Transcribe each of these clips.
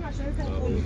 عشان انت هتقول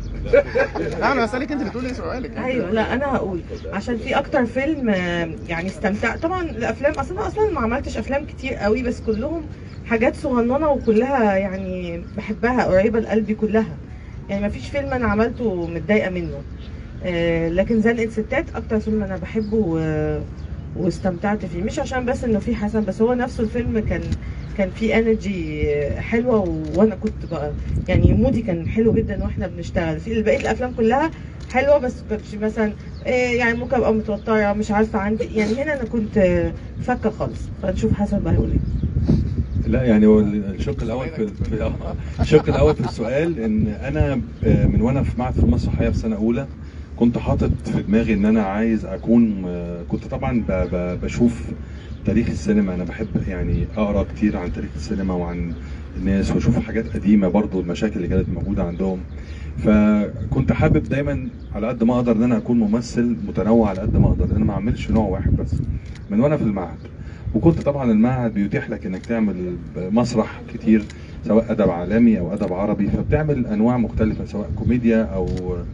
لا انا بسالك انت بتقولي سؤالك ايوه لا انا هقول عشان في اكتر فيلم آه، يعني استمتعت طبعا الافلام اصلا أنا اصلا ما عملتش افلام كتير قوي بس كلهم حاجات صغننه وكلها يعني بحبها قريبه لقلبي كلها يعني ما فيش فيلم انا عملته متضايقه منه آه، لكن زنقه ستات اكتر فيلم انا بحبه و... واستمتعت فيه مش عشان بس انه في حسن بس هو نفسه الفيلم كان كان فيه انرجي حلوه و... وانا كنت بقى يعني مودي كان حلو جدا واحنا بنشتغل في بقيه الافلام كلها حلوه بس كنتش مثلا إيه يعني ممكن ابقى متوتره مش عارفه عندي يعني هنا انا كنت آه، فكه خالص فنشوف حسن بقى هيقول ايه لا يعني هو الشق الاول في في- آه، الشق الاول في السؤال ان انا آه، من وانا في معهد في المسرحيه في سنه اولى كنت حاطط في دماغي ان انا عايز اكون آه، كنت طبعا ب- ب- بشوف تاريخ السينما انا بحب يعني اقرا كتير عن تاريخ السينما وعن الناس واشوف حاجات قديمه برضو المشاكل اللي كانت موجوده عندهم فكنت حابب دايما على قد ما اقدر ان انا اكون ممثل متنوع على قد ما اقدر ان انا ما اعملش نوع واحد بس من وانا في المعهد وكنت طبعا المعهد بيتيح لك انك تعمل مسرح كتير سواء ادب عالمي او ادب عربي فبتعمل انواع مختلفه سواء كوميديا او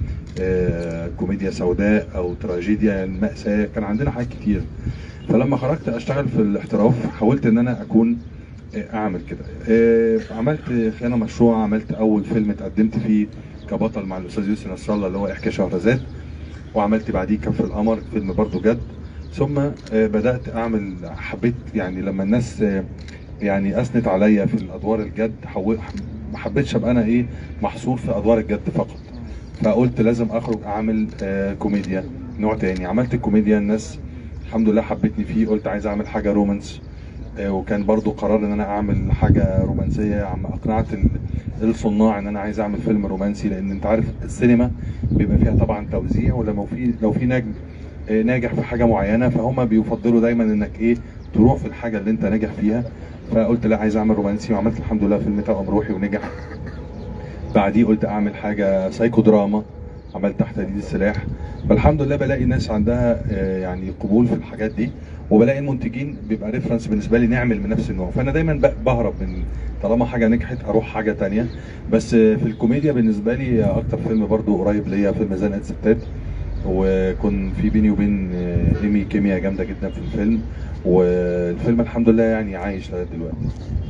آه، كوميديا سوداء او تراجيديا مأساة كان عندنا حاجات كتير فلما خرجت اشتغل في الاحتراف حاولت ان انا اكون آه، اعمل كده آه، عملت خيانه مشروع عملت اول فيلم اتقدمت فيه كبطل مع الاستاذ يوسف نصر الله اللي هو احكي شهرزاد وعملت بعديه كف القمر فيلم برضو جد ثم آه، بدات اعمل حبيت يعني لما الناس آه، يعني اثنت عليا في الادوار الجد حو- ما حبيتش ابقى انا ايه محصور في ادوار الجد فقط فقلت لازم اخرج اعمل آه، كوميديا نوع تاني عملت الكوميديا الناس الحمد لله حبتني فيه قلت عايز اعمل حاجه رومانس آه، وكان برضو قرار ان انا اعمل حاجه رومانسيه عم اقنعت ال- الصناع ان انا عايز اعمل فيلم رومانسي لان انت عارف السينما بيبقى فيها طبعا توزيع ولما في لو في نجم آه، ناجح في حاجه معينه فهم بيفضلوا دايما انك ايه تروح في الحاجه اللي انت ناجح فيها فقلت لا عايز اعمل رومانسي وعملت الحمد لله فيلم توأم روحي ونجح بعديه قلت اعمل حاجه سايكو دراما عملت تحت ايد السلاح فالحمد لله بلاقي ناس عندها آه، يعني قبول في الحاجات دي وبلاقي المنتجين بيبقى ريفرنس بالنسبه لي نعمل من نفس النوع فانا دايما ب- بهرب من طالما حاجه نجحت اروح حاجه تانية بس آه، في الكوميديا بالنسبه لي اكتر فيلم برضو قريب ليا فيلم زنقه ستات وكن في بيني وبين آه، ايمي كيمياء جامده جدا في الفيلم والفيلم الحمد لله يعني عايش لغايه دلوقتي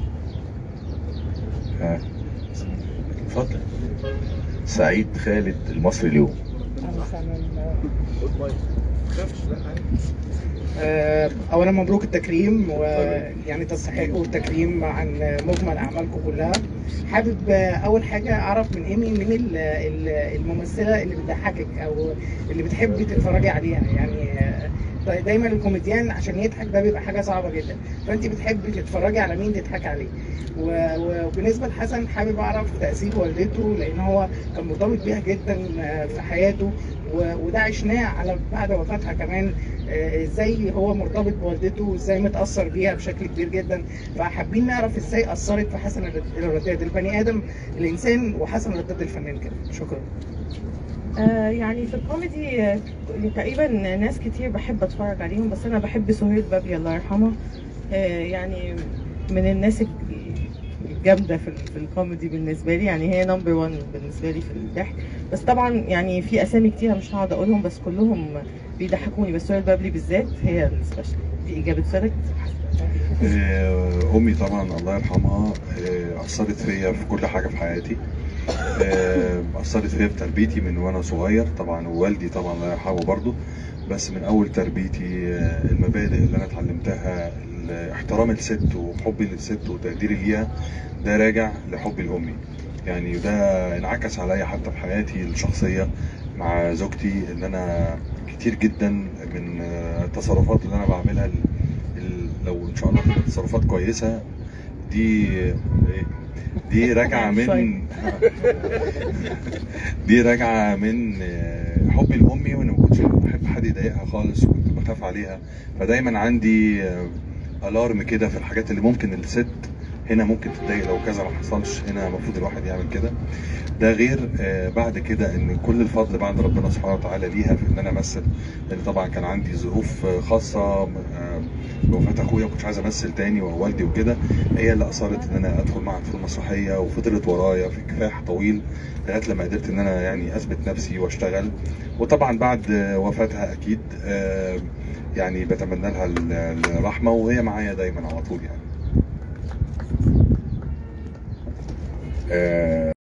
ها. اتفضل سعيد خالد المصري اليوم آه، اولا مبروك التكريم ويعني تستحقوا التكريم عن مجمل اعمالكم كلها حابب آه، اول حاجه اعرف من ايمي مين ال- ال- الممثله اللي بتضحكك او اللي بتحبي تتفرجي عليها يعني آه، دايما الكوميديان عشان يضحك ده بيبقى حاجه صعبه جدا فانت بتحبي تتفرجي على مين تضحكي عليه و- وبالنسبه لحسن حابب اعرف تاثير والدته لان هو كان مرتبط بيها جدا آه، في حياته و- وده عشناه على بعد وفاتها كمان آه، ازاي هو مرتبط بوالدته وازاي متاثر بيها بشكل كبير جدا فحابين نعرف ازاي اثرت في حسن الرد- الرداد البني ادم الانسان وحسن الرداد الفنان كده شكرا آه يعني في الكوميدي آه، تقريبا ناس كتير بحب اتفرج عليهم بس انا بحب سهير بابي الله يرحمها آه يعني من الناس الج- الجامده في, ال- في الكوميدي بالنسبه لي يعني هي نمبر 1 بالنسبه لي في الضحك بس طبعا يعني في اسامي كتير مش هقعد اقولهم بس كلهم بيضحكوني بس سهير بابلي بالذات هي السبيشال دي اجابه سؤالك آه، امي طبعا الله يرحمها آه، اثرت فيا في كل حاجه في حياتي آه، اثرت فيا في تربيتي من وانا صغير طبعا ووالدي طبعا الله يرحمه برضه بس من اول تربيتي آه، المبادئ اللي انا اتعلمتها ال- احترام الست وحبي للست وتقديري ليها ده راجع لحبي لامي يعني ده انعكس عليا حتى في حياتي الشخصيه مع زوجتي ان انا كتير جدا من آه، التصرفات اللي انا بعملها ال- ال- لو ان شاء الله تبقى تصرفات كويسه دي دي راجعه من دي راجعه من آه، حبي لامي وانا ما كنتش بحب حد يضايقها خالص وكنت بخاف عليها فدايما عندي آه، الارم كده في الحاجات اللي ممكن الست هنا ممكن تتضايق لو كذا ما حصلش هنا المفروض الواحد يعمل كده ده غير آه، بعد كده ان كل الفضل بعد ربنا سبحانه وتعالى ليها في ان انا امثل لان طبعا كان عندي ظروف آه، خاصه آه، بوفاه اخويا ما كنتش عايز امثل تاني ووالدي وكده هي اللي اصرت ان انا ادخل معهد في المسرحيه وفضلت ورايا في كفاح طويل لغايه لما قدرت ان انا يعني اثبت نفسي واشتغل وطبعا بعد وفاتها اكيد آه، يعني بتمنى لها ال- الرحمه وهي معايا دايما على طول يعني آه،